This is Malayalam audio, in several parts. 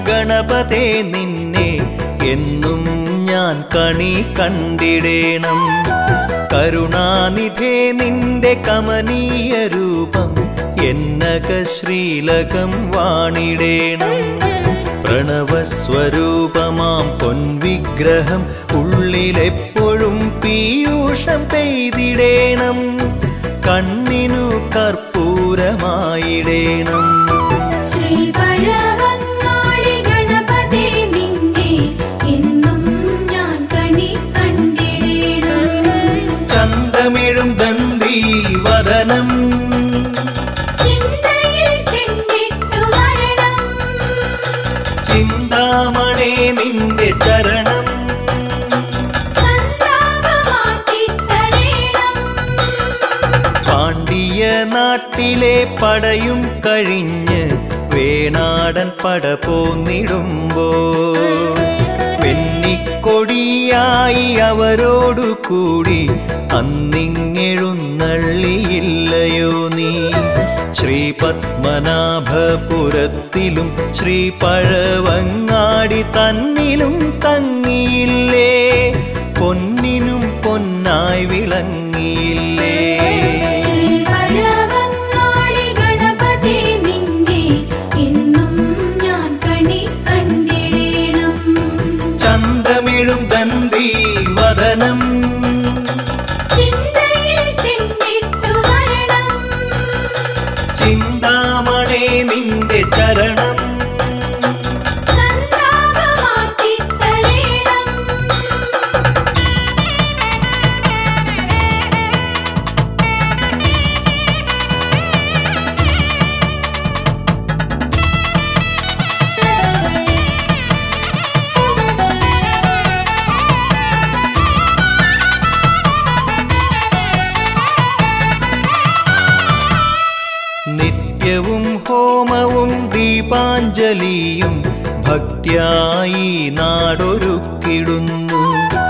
ഗണപതേ നിന്നെ എന്നും ഞാൻ കണി കണ്ടിടേണം കരുണാനിധേ നിന്റെ കമനീയ രൂപം എന്നക ശ്രീലകം വാണിടേണം പ്രണവസ്വരൂപമാം പൊൻവിഗ്രഹം ഉള്ളിലെപ്പോഴും പീയൂഷം പെയ്തിടേണം കണ്ണിനു കർപ്പൂരമായിടേണം ശ്രീ പഴവങ്ങാടി ഗണപതേ നിന്നെ എന്നും ഞാൻ കണി കണ്ടിടേണം ചന്തമിഴും ദന്തി വദനം ചിന്തയിൽ ചെണ്ടിട്ടു വരണം ചിന്താമണേ നിന്റെ ചരണം സന്താപമാക്കിത്തരേണം പാണ്ഡ്യ നാട്ടിലെ പടയും കഴിഞ്ഞ് വേണാടൻ പട പോന്നിടുമ്പോ വെന്നിക്കൊടിയായി അവരോടു കൂടി അന്നിങ്ങെഴുന്നള്ളിയില്ലയോ നീ ശ്രീ പത്മനാഭപുരത്തിലും ശ്രീ പഴവങ്ങാടി തന്നിലും തങ്ങിയില്ലേ പൊന്നിനും പൊന്നായി വിളങ്ങിയില്ലേ ശ്രീ പഴവങ്ങാടി ഗണപതേ നിന്നെ എന്നും ഞാൻ കണി കണ്ടിടേണം ചന്തമിഴും ദന്തി വദനം ചിന്തയിൽ ചെണ്ടിട്ടു വരണം ചിന്താമണേ നിന്റെ ചരണം സന്താപമാക്കിത്തരേണം നിത്യവും ഹോമവും ദീപാഞ്ജലിയും ഭക്തിയായി നാടൊരുക്കിടുന്നു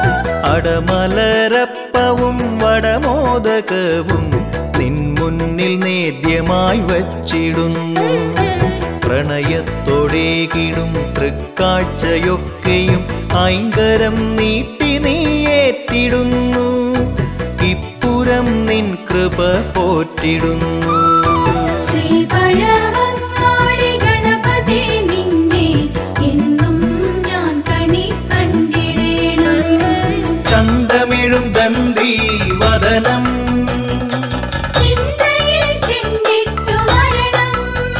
അടമലരപ്പവും വടമോദകവും നിൻ മുന്നിൽ നേദ്യമായി വച്ചിടുന്നു പ്രണയത്തോടേകിടും തൃക്കാഴ്ചയൊക്കെയും ഐങ്കരം നീട്ടി നീ ഏറ്റിടുന്നു ഇപ്പുരം നിൻ കൃപ പോറ്റിടുന്നു ശ്രീ പഴവങ്ങാടി ഗണപതേ നിന്നെ എന്നും ഞാൻ കണി കണ്ടിടേണം ചന്തമിഴും ദന്തി വദനം ചിന്തയിൽ ചെണ്ടിട്ടു വരണം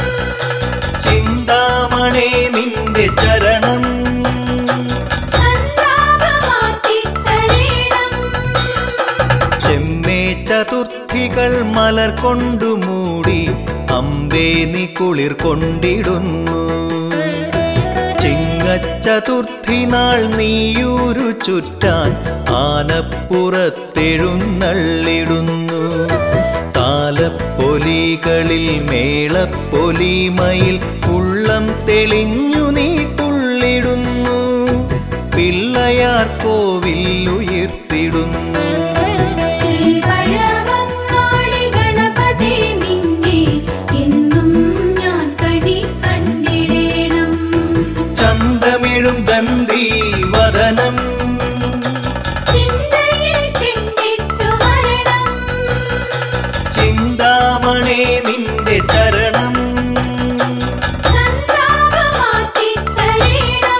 ചിന്താമണേ നിന്റെ ചരണം സന്താപമാക്കിത്തരേണം ചെമ്മേ ചതുർത്ഥികൾ മലർ കൊണ്ടു മൂടി അമ്പേ നീ കുളിർ കൊണ്ടിടുന്നു ചിങ്ങച്ചതുർത്ഥി നാൾ നീയൂരു ചുറ്റാൻ ആനപ്പുറത്തെഴുന്നള്ളിടുന്നു താലപ്പൊലികളിൽ മേളപ്പൊലിമയിൽ ഉള്ളം തെളിഞ്ഞു നീ തുള്ളിടുന്നു പിള്ളയാർ കോവിൽ ഉയർത്തിടുന്നു ശ്രീ പഴവങ്ങാടി ഗണപതേ നിന്നെ എന്നും ഞാൻ കണി കണ്ടിടേണം ചന്തമിഴും ദന്തി വദനം ചിന്തയിൽ ചെണ്ടിട്ടു വരണം ചിന്താമണേ നിന്റെ ചരണം സന്താപമാക്കിത്തരേണം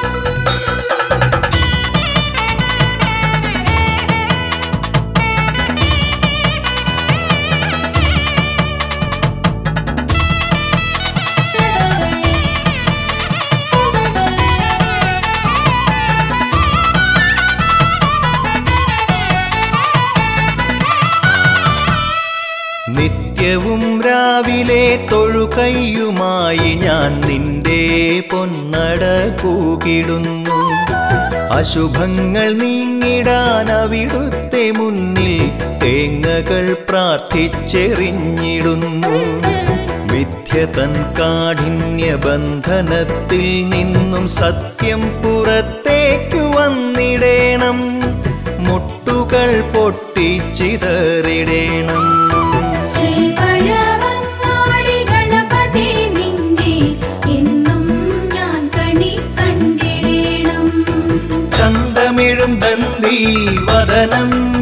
നിത്യവും രാവിലെ തൊഴുകയ്യുമായി ഞാൻ നിന്റെ പൊന്നട കൂകിടുന്നു അശുഭങ്ങൾ നീങ്ങിടാൻ അവിടുത്തെ മുന്നിൽ തേങ്ങകൾ പ്രാർത്ഥിച്ചെറിഞ്ഞിടുന്നു വിദ്യതൻ കാഠിന്യ ബന്ധനത്തിൽ നിന്നും സത്യം പുറത്തേക്കു വന്നിടേണം മുട്ടുകൾ പൊട്ടിച്ചിതറിടേണം ശ്രീ പഴവങ്ങാടി ഗണപതേ നിന്നെ എന്നും ഞാൻ കണി വന്ദനം